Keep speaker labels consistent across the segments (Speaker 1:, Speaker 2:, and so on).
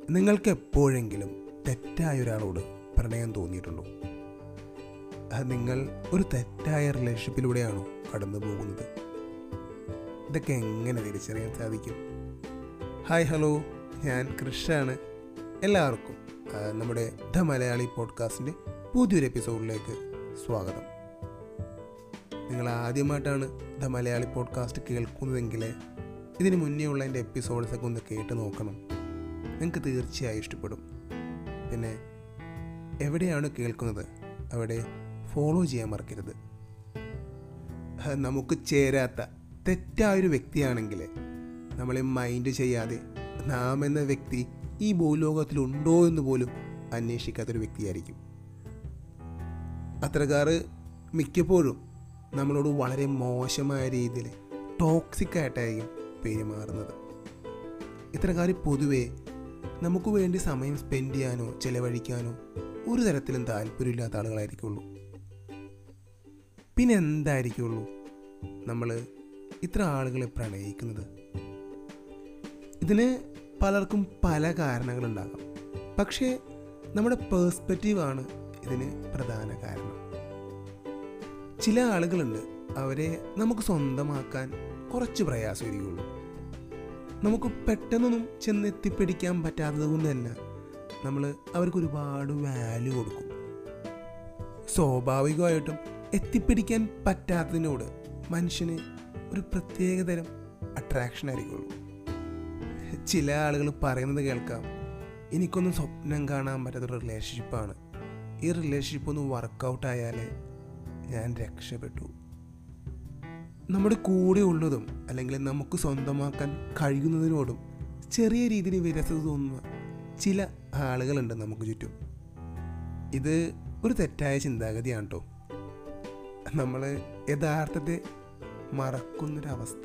Speaker 1: നിങ്ങൾക്ക് എപ്പോഴെങ്കിലും തെറ്റായ ഒരാളോട് പ്രണയം തോന്നിയിട്ടുണ്ടോ അത് നിങ്ങൾ ഒരു തെറ്റായ റിലേഷൻഷിപ്പിലൂടെയാണോ കടന്നു പോകുന്നത് ഇതൊക്കെ എങ്ങനെ തിരിച്ചറിയാൻ സാധിക്കും ഹായ് ഹലോ ഞാൻ കൃഷാണ് എല്ലാവർക്കും ആ, നമ്മുടെ ദ മലയാളി പോഡ്കാസ്റ്റിൻ്റെ പുതിയൊരു എപ്പിസോഡിലേക്ക് സ്വാഗതം നിങ്ങൾ ആദ്യമായിട്ടാണ് ദ മലയാളി പോഡ്കാസ്റ്റ് കേൾക്കുന്നതെങ്കിൽ ഇതിന് മുന്നേ ഉള്ള എൻ്റെ എപ്പിസോഡ്സൊക്കെ ഒന്ന് കേട്ട് നോക്കണം നിങ്ങൾക്ക് തീർച്ചയായും ഇഷ്ടപ്പെടും പിന്നെ എവിടെയാണ് കേൾക്കുന്നത് അവിടെ ഫോളോ ചെയ്യാൻ മറക്കരുത് ആ, നമുക്ക് ചേരാത്ത തെറ്റായൊരു വ്യക്തിയാണെങ്കിൽ നമ്മളെ മൈൻഡ് ചെയ്യാതെ നാം എന്ന വ്യക്തി ഈ ഭൂലോകത്തിലുണ്ടോ എന്ന് പോലും അന്വേഷിക്കാത്തൊരു വ്യക്തിയായിരിക്കും അത്രക്കാർ മിക്കപ്പോഴും നമ്മളോട് വളരെ മോശമായ രീതിയിൽ ടോക്സിക് ആയിട്ടായിരിക്കും പെരുമാറുന്നത് ഇത്തരക്കാർ പൊതുവേ നമുക്ക് വേണ്ടി സമയം സ്പെൻഡ് ചെയ്യാനോ ചിലവഴിക്കാനോ ഒരു തരത്തിലും താല്പര്യമില്ലാത്ത ആളുകളായിരിക്കുള്ളൂ പിന്നെ എന്തായിരിക്കുള്ളൂ നമ്മൾ ഇത്ര ആളുകളെ പ്രണയിക്കുന്നത് ഇതിന് പലർക്കും പല കാരണങ്ങളുണ്ടാകാം പക്ഷേ നമ്മുടെ പേഴ്സ്പെക്റ്റീവാണ് ഇതിന് പ്രധാന കാരണം ചില ആളുകളുണ്ട് അവരെ നമുക്ക് സ്വന്തമാക്കാൻ കുറച്ച് പ്രയാസമായിരിക്കുള്ളൂ നമുക്ക് പെട്ടെന്നൊന്നും ചെന്നെത്തിപ്പിടിക്കാൻ പറ്റാത്തത് കൊണ്ട് തന്നെ നമ്മൾ അവർക്ക് ഒരുപാട് വാല്യൂ കൊടുക്കും സ്വാഭാവികമായിട്ടും എത്തിപ്പിടിക്കാൻ പറ്റാത്തതിനോട് മനുഷ്യന് ഒരു പ്രത്യേകതരം അട്രാക്ഷൻ ആയിരിക്കുള്ളൂ ചില ആളുകൾ പറയുന്നത് കേൾക്കാം എനിക്കൊന്നും സ്വപ്നം കാണാൻ പറ്റാത്തൊരു റിലേഷൻഷിപ്പാണ് ഈ റിലേഷൻഷിപ്പ് ഒന്ന് വർക്കൗട്ട് ആയാലേ ഞാൻ രക്ഷപ്പെട്ടു നമ്മുടെ കൂടെ ഉള്ളതും അല്ലെങ്കിൽ നമുക്ക് സ്വന്തമാക്കാൻ കഴിയുന്നതിനോടും ചെറിയ രീതിയിൽ വിരസത തോന്നുന്ന ചില ആളുകളുണ്ട് നമുക്ക് ചുറ്റും ഇത് ഒരു തെറ്റായ ചിന്താഗതിയാണ് കേട്ടോ നമ്മൾ യഥാർത്ഥത്തെ മറക്കുന്നൊരവസ്ഥ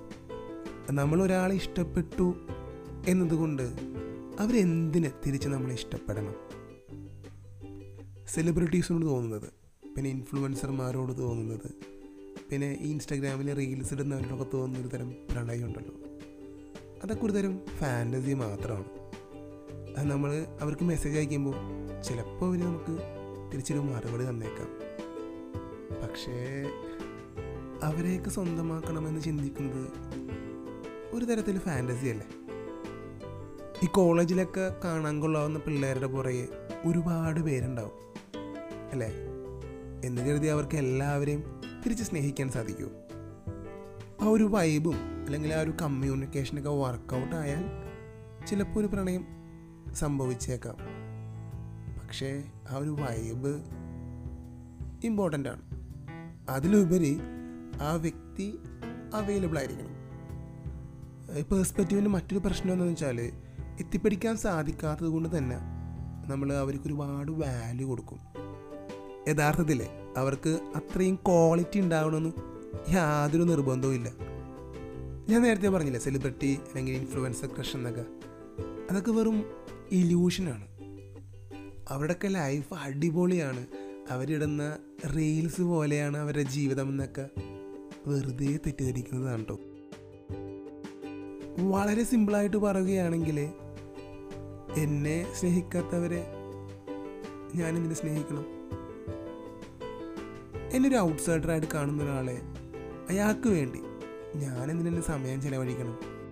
Speaker 1: നമ്മൾ ഒരാളെ ഇഷ്ടപ്പെട്ടു എന്നതുകൊണ്ട് അവരെന്തിന് തിരിച്ച് നമ്മളെ ഇഷ്ടപ്പെടണം സെലിബ്രിറ്റീസിനോട് തോന്നുന്നത് പിന്നെ ഇൻഫ്ലുവൻസർമാരോട് തോന്നുന്നത് പിന്നെ ഈ ഇൻസ്റ്റാഗ്രാമിൽ റീൽസ് ഇടുന്നവരോടൊക്കെ തോന്നുന്ന ഒരു തരം പ്രണയം ഉണ്ടല്ലോ അതൊക്കെ ഒരു തരം ഫാൻറ്റസി മാത്രമാണ് അത് നമ്മൾ അവർക്ക് മെസ്സേജ് അയക്കുമ്പോൾ ചിലപ്പോൾ അവർ നമുക്ക് തിരിച്ചൊരു മറുപടി തന്നേക്കാം പക്ഷേ അവരെയൊക്കെ സ്വന്തമാക്കണമെന്ന് ചിന്തിക്കുന്നത് ഒരു തരത്തിൽ ഫാൻറ്റസി അല്ലേ ഈ കോളേജിലൊക്കെ കാണാൻ കൊള്ളാവുന്ന പിള്ളേരുടെ പുറകെ ഒരുപാട് പേരുണ്ടാവും അല്ലേ എന്ന് കരുതി അവർക്ക് എല്ലാവരെയും തിരിച്ച് സ്നേഹിക്കാൻ സാധിക്കുമോ ആ ഒരു വൈബും അല്ലെങ്കിൽ ആ ഒരു കമ്മ്യൂണിക്കേഷനൊക്കെ വർക്കൗട്ട് ആയാൽ ചിലപ്പോൾ ഒരു പ്രണയം സംഭവിച്ചേക്കാം പക്ഷേ ആ ഒരു വൈബ് ഇമ്പോർട്ടൻ്റ് ആണ് അതിലുപരി ആ വ്യക്തി അവൈലബിൾ ആയിരിക്കണം പേഴ്സ്പെക്റ്റീവിൻ്റെ മറ്റൊരു പ്രശ്നം എന്താണെന്ന് വെച്ചാൽ എത്തിപ്പിടിക്കാൻ സാധിക്കാത്തത് കൊണ്ട് തന്നെ നമ്മൾ അവർക്ക് ഒരുപാട് വാല്യൂ കൊടുക്കും യഥാർത്ഥത്തിൽ അവർക്ക് അത്രയും ക്വാളിറ്റി ഉണ്ടാവണമെന്ന് യാതൊരു നിർബന്ധവും ഇല്ല ഞാൻ നേരത്തെ പറഞ്ഞില്ലേ സെലിബ്രിറ്റി അല്ലെങ്കിൽ ഇൻഫ്ലുവൻസർ ക്രഷ് എന്നൊക്കെ അതൊക്കെ വെറും ഇല്യൂഷനാണ് അവരുടെയൊക്കെ ലൈഫ് അടിപൊളിയാണ് അവരിടുന്ന റീൽസ് പോലെയാണ് അവരുടെ ജീവിതം എന്നൊക്കെ വെറുതെ തെറ്റിദ്ധരിക്കുന്നതാണ് കേട്ടോ വളരെ സിമ്പിളായിട്ട് പറയുകയാണെങ്കിൽ എന്നെ സ്നേഹിക്കാത്തവരെ ഞാനെന്തിനെ സ്നേഹിക്കണം എന്നെ ഒരു ഔട്ട്സൈഡറായിട്ട് കാണുന്ന ഒരാളെ അയാൾക്ക് വേണ്ടി ഞാനെന്തിനെ സമയം ചെലവഴിക്കണം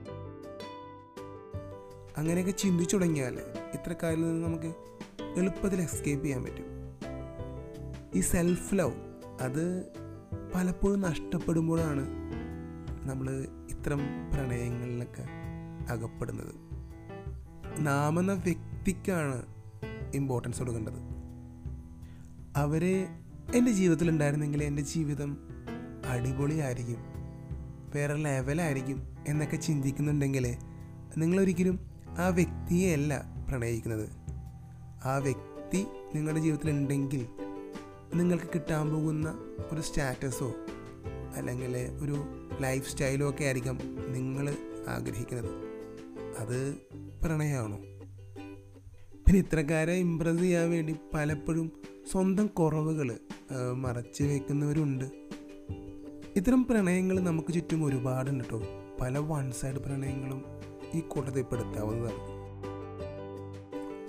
Speaker 1: അങ്ങനെയൊക്കെ ചിന്തിച്ചു തുടങ്ങിയാൽ ഇത്തരക്കാരിൽ നിന്ന് നമുക്ക് എളുപ്പത്തിൽ എസ്കേപ്പ് ചെയ്യാൻ പറ്റും ഈ സെൽഫ് ലവ് അത് പലപ്പോഴും നഷ്ടപ്പെടുമ്പോഴാണ് നമ്മൾ ഇത്തരം പ്രണയങ്ങളിലൊക്കെ അകപ്പെടുന്നത് നാം എന്ന വ്യക്തിക്കാണ് ഇമ്പോർട്ടൻസ് കൊടുക്കേണ്ടത് അവരെ എൻ്റെ ജീവിതത്തിൽ ഉണ്ടായിരുന്നെങ്കിൽ എൻ്റെ ജീവിതം അടിപൊളിയായിരിക്കും വേറെ ലെവലായിരിക്കും എന്നൊക്കെ ചിന്തിക്കുന്നുണ്ടെങ്കിൽ നിങ്ങളൊരിക്കലും ആ വ്യക്തിയെ അല്ല പ്രണയിക്കുന്നത് ആ വ്യക്തി നിങ്ങളുടെ ജീവിതത്തിൽ ഉണ്ടെങ്കിൽ നിങ്ങൾക്ക് കിട്ടാൻ പോകുന്ന ഒരു സ്റ്റാറ്റസോ അല്ലെങ്കിൽ ഒരു ലൈഫ് സ്റ്റൈലോ ഒക്കെ ആയിരിക്കാം നിങ്ങൾ ആഗ്രഹിക്കുന്നത് അത് പ്രണയമാണോ പിന്നെ ഇത്തരക്കാരെ ഇമ്പ്രസ് ചെയ്യാൻ വേണ്ടി പലപ്പോഴും സ്വന്തം കുറവുകൾ മറച്ചു വയ്ക്കുന്നവരുണ്ട് ഇത്തരം പ്രണയങ്ങൾ നമുക്ക് ചുറ്റും ഒരുപാടുണ്ട് കേട്ടോ പല വൺ സൈഡ് പ്രണയങ്ങളും ഈ കൂട്ടത്തിൽ പെടുത്താവുന്നതാണ്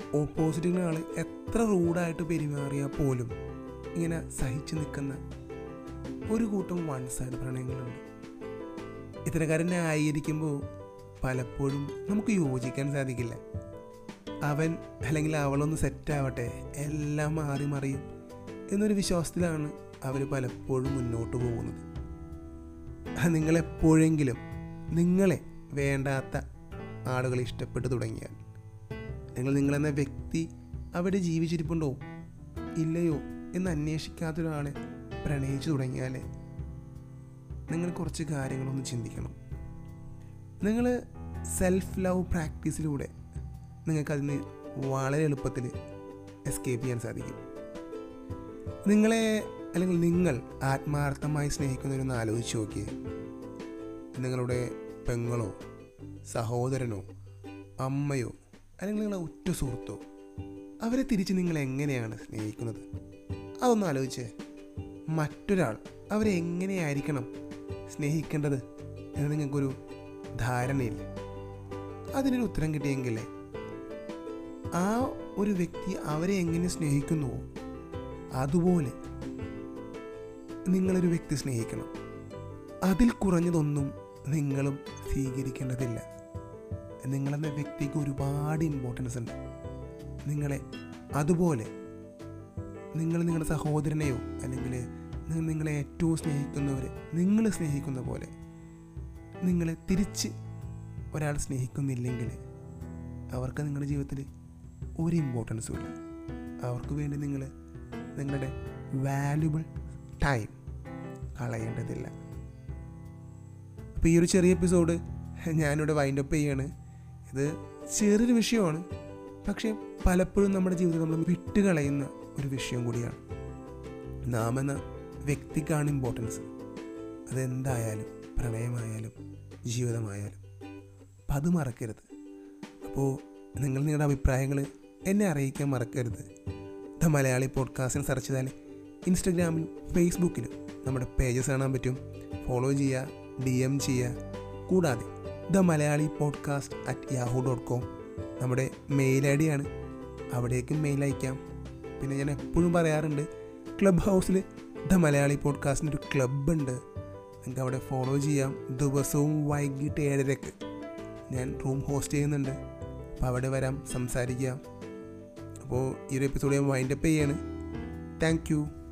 Speaker 1: ഓപ്പോസിറ്റ് ആൾ എത്ര റൂഡായിട്ട് പെരുമാറിയാൽ പോലും ഇങ്ങനെ സഹിച്ചു നിൽക്കുന്ന ഒരു കൂട്ടം വൺ സൈഡ് പ്രണയങ്ങളുണ്ട് ഇത്തരക്കാരനെ ആയിരിക്കുമ്പോൾ പലപ്പോഴും നമുക്ക് യോജിക്കാൻ സാധിക്കില്ല അവൻ അല്ലെങ്കിൽ അവളൊന്ന് സെറ്റാവട്ടെ എല്ലാം മാറി മറിയും എന്നൊരു വിശ്വാസത്തിലാണ് അവർ പലപ്പോഴും മുന്നോട്ട് പോകുന്നത് നിങ്ങളെപ്പോഴെങ്കിലും നിങ്ങളെ വേണ്ടാത്ത ആളുകൾ ഇഷ്ടപ്പെട്ടു തുടങ്ങിയാൽ നിങ്ങൾ നിങ്ങളെന്ന വ്യക്തി അവിടെ ജീവിച്ചിരിപ്പുണ്ടോ ഇല്ലയോ എന്ന് അന്വേഷിക്കാത്തൊരാളെ പ്രണയിച്ചു തുടങ്ങിയാൽ നിങ്ങൾ കുറച്ച് കാര്യങ്ങളൊന്ന് ചിന്തിക്കണം നിങ്ങൾ സെൽഫ് ലവ് പ്രാക്ടീസിലൂടെ നിങ്ങൾക്കതിന് വളരെ എളുപ്പത്തിൽ എസ്കേപ്പ് ചെയ്യാൻ സാധിക്കും നിങ്ങളെ അല്ലെങ്കിൽ നിങ്ങൾ ആത്മാർത്ഥമായി സ്നേഹിക്കുന്നവരൊന്ന് ആലോചിച്ച് നോക്കിയേ നിങ്ങളുടെ പെങ്ങളോ സഹോദരനോ അമ്മയോ അല്ലെങ്കിൽ നിങ്ങളെ ഉറ്റ സുഹൃത്തോ അവരെ തിരിച്ച് നിങ്ങൾ എങ്ങനെയാണ് സ്നേഹിക്കുന്നത് അതൊന്ന് ആലോചിച്ചേ മറ്റൊരാൾ അവരെ എങ്ങനെയായിരിക്കണം സ്നേഹിക്കേണ്ടത് എന്ന് നിങ്ങൾക്കൊരു ധാരണയില്ല അതിനൊരു ഉത്തരം കിട്ടിയെങ്കിലേ ആ ഒരു വ്യക്തി അവരെ എങ്ങനെ സ്നേഹിക്കുന്നുവോ അതുപോലെ നിങ്ങളൊരു വ്യക്തി സ്നേഹിക്കണം അതിൽ കുറഞ്ഞതൊന്നും നിങ്ങളും സ്വീകരിക്കേണ്ടതില്ല നിങ്ങളെന്ന വ്യക്തിക്ക് ഒരുപാട് ഇമ്പോർട്ടൻസ് ഉണ്ട് നിങ്ങളെ അതുപോലെ നിങ്ങൾ നിങ്ങളുടെ സഹോദരനെയോ അല്ലെങ്കിൽ നിങ്ങൾ നിങ്ങളെ ഏറ്റവും സ്നേഹിക്കുന്നവരെ നിങ്ങൾ സ്നേഹിക്കുന്ന പോലെ നിങ്ങളെ തിരിച്ച് ഒരാൾ സ്നേഹിക്കുന്നില്ലെങ്കിൽ അവർക്ക് നിങ്ങളുടെ ജീവിതത്തിൽ ഒരു ഇമ്പോർട്ടൻസും ഇല്ല അവർക്ക് വേണ്ടി നിങ്ങൾ നിങ്ങളുടെ വാല്യുബിൾ ടൈം കളയേണ്ടതില്ല അപ്പോൾ ഈ ഒരു ചെറിയ എപ്പിസോഡ് ഞാനിവിടെ വൈൻഡ് അപ്പ് ചെയ്യാണ് ഇത് ചെറിയൊരു വിഷയമാണ് പക്ഷേ പലപ്പോഴും നമ്മുടെ ജീവിതത്തിൽ നമ്മൾ വിട്ടുകളയുന്ന ഒരു വിഷയം കൂടിയാണ് നാം എന്ന വ്യക്തിക്കാണ് ഇമ്പോർട്ടൻസ് അതെന്തായാലും പ്രണയമായാലും ജീവിതമായാലും അപ്പം അത് മറക്കരുത് അപ്പോൾ നിങ്ങൾ നിങ്ങളുടെ അഭിപ്രായങ്ങൾ എന്നെ അറിയിക്കാൻ മറക്കരുത് ദ മലയാളി പോഡ്കാസ്റ്റിൽ സെർച്ച് ചെയ്താൽ ഇൻസ്റ്റഗ്രാമിലും ഫേസ്ബുക്കിലും നമ്മുടെ പേജസ് കാണാൻ പറ്റും ഫോളോ ചെയ്യുക ഡി എം ചെയ്യുക കൂടാതെ the Malayali podcast at Yahoo dot com നമ്മുടെ മെയിൽ ഐ ഡിയാണ് അവിടേക്കും മെയിൽ അയക്കാം പിന്നെ ഞാൻ എപ്പോഴും പറയാറുണ്ട് ക്ലബ് ഹൗസിൽ ദ മലയാളി പോഡ്കാസ്റ്റിൻ്റെ ഒരു ക്ലബ്ബ് ഉണ്ട് നിങ്ങൾക്ക് അവിടെ ഫോളോ ചെയ്യാം ദിവസവും വൈകിട്ട് ഏഴരക്ക് ഞാൻ റൂം ഹോസ്റ്റ് ചെയ്യുന്നുണ്ട് അപ്പോൾ അവിടെ വരാം സംസാരിക്കാം അപ്പോൾ ഈ ഒരു എപ്പിസോഡ് ഞാൻ വൈൻഡപ്പ് ചെയ്യാണ് താങ്ക് യു